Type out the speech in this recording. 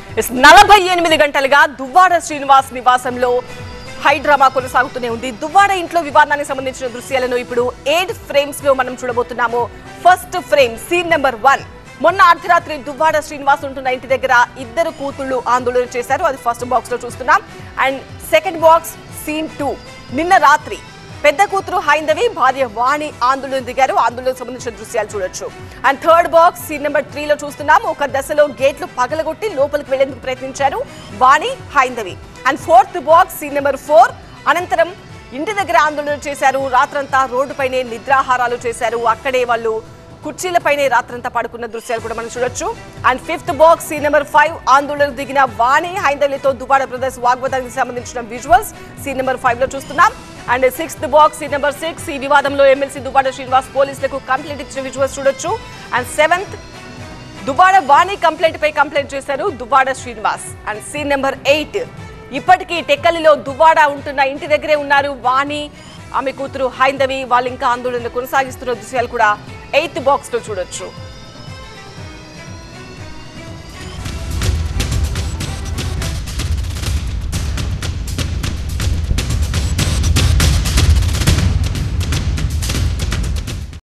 yes, నలభై ఎనిమిది గంటలుగా దువ్వాడ శ్రీనివాస్ నివాసంలో హై డ్రామా కొనసాగుతూనే ఉంది దువ్వాడ ఇంట్లో వివాదానికి సంబంధించిన దృశ్యాలను ఇప్పుడు ఎయిట్ ఫ్రేమ్స్ లో మనం చూడబోతున్నాము first frame scene number one మొన్న అర్ధరాత్రి దువ్వాడ శ్రీనివాస్ ఉంటున్న ఇంటి దగ్గర ఇద్దరు కూతుళ్ళు ఆందోళన చేశారు అది ఫస్ట్ బాక్స్ లో చూస్తున్నాం and second box scene two నిన్న రాత్రి పెద్ద కూతురు హైందవి భార్య వాణి ఆందోళన దిగారు ఆందోళనకు సంబంధించిన దృశ్యాలు చూడొచ్చు and third box scene number త్రీలో చూస్తున్నాం ఒక దశలో గేట్లు పగలగొట్టి లోపలికి వెళ్లేందుకు ప్రయత్నించారు Vani Haindavi and fourth box scene number four అనంతరం ఇంటి దగ్గర ఆందోళన చేశారు రాత్రంతా రోడ్డుపైనే నిద్రాహారాలు చేశారు అక్కడే వాళ్ళు కుర్చీలపైనే రాత్రంతా పడుకున్న దృశ్యాలు కూడా మనం చూడొచ్చు and fifth box scene number five ఆందోళనకు దిగిన వాణి హైందవితో దుబాడ బ్రదర్స్ వాగ్వాదానికి సంబంధించిన విజువల్స్ సీన్ నెంబర్ ఫైవ్ లో చూస్తున్నాం and sixth box scene number six ఈ వివాదంలో ఎమ్మెల్సీ దుబాడ శ్రీనివాస్ పోలీసులకు కంప్లైంట్ ఇచ్చిన విజువల్స్ చూడొచ్చు and seventh Dubada Vani complaint పై కంప్లైంట్ చేశారు Dubada Srinivas and scene number eight ఇప్పటికీ టెక్కలిలో దువ్వాడ ఉంటున్న ఇంటి దగ్గరే ఉన్నారు వాణి ఆమె కూతురు హైందవి వాళ్ళు ఇంకా ఆందోళన కొనసాగిస్తున్న దృశ్యాలు కూడా ఎయిత్ బాక్స్ లో చూడొచ్చు